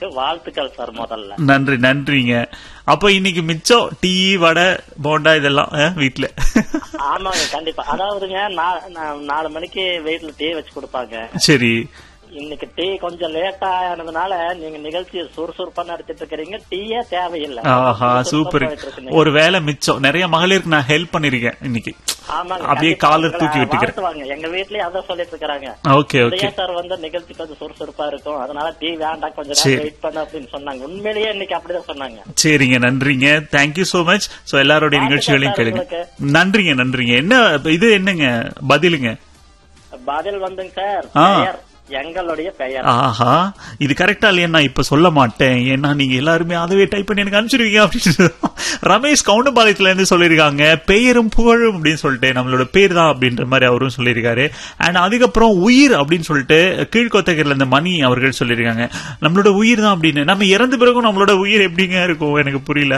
உங்களுக்கு வாழ்த்துக்கள் சார் முதல்ல நன்றி நன்றிங்க அப்ப இன்னைக்கு மிச்சம் டீ வடை போண்டா இதெல்லாம் ஆ, வீட்ல ஆமாங்க கண்டிப்பா அதாவதுங்க நா- நா- நாலு மணிக்கு வீட்டுல டீ வச்சு கொடுப்பாங்க சரி இன்னைக்கு டீ கொஞ்சம் லேட்டா ஆனதுனால நீங்க நிகழ்ச்சியை சுறுசுறுப்பா நடத்திட்டு இருக்கிறீங்க டீயே தேவையில்லை ஆஹா சுறுசுறுப்பா சூப்பர் போயிட்டு இருக்குங்க. ஒரு வேலை மிச்சம் நிறைய மகளிருக்கு நான் ஹெல்ப் பண்ணிருக்கேன் இன்னைக்கு ஆமாங்க அப்படியே கண்டிப்பா காலர் உங்களை தூக்கி விட்டுக்கிறேன் வாழ்த்துவாங்க எங்க வீட்லயே அதான் சொல்லிட்டு இருக்காங்க ஓகே ஓகே இல்லையா சார் வந்து நிகழ்ச்சி கொஞ்சம் சுறுசுறுப்பா இருக்கும் அதனால டீ வேண்டாம் கொஞ்சம் சரி. நேரம் வெயிட் பண்ணு அப்படின்னு சொன்னாங்க உண்மையிலேயே இன்னைக்கு அப்படிதான் சொன்னாங்க சரிங்க நன்றிங்க தேங்க்யூ சோ மச் சோ எல்லாரோட வாழ்த்துக்கள் நிகழ்ச்சிகளையும் சார் கேளுங்க உங்களுக்கு. நன்றிங்க நன்றிங்க என்ன இது என்னங்க பதிலுங்க பதில் வந்துங்க சார் ஆ. பெயர் எங்களுடைய பெயர் ஆஹா இது கரெக்டா இல்லையா நான் இப்ப சொல்ல மாட்டேன் ஏன்னா நீங்க எல்லாருமே அதவே டைப் பண்ணி எனக்கு அனுப்பிச்சிருவீங்க அப்படின்னு ரமேஷ் கவுண்டபாளையத்துல இருந்து சொல்லியிருக்காங்க பெயரும் புகழும் அப்படின்னு சொல்லிட்டு நம்மளோட பேர் தான் அப்படின்ற மாதிரி அவரும் சொல்லியிருக்காரு அண்ட் அதுக்கப்புறம் உயிர் அப்படின்னு சொல்லிட்டு கீழ்கொத்தகர்ல இருந்து மணி அவர்கள் சொல்லியிருக்காங்க நம்மளோட உயிர் தான் அப்படின்னு நம்ம இறந்த பிறகும் நம்மளோட உயிர் எப்படிங்க இருக்கும் எனக்கு புரியல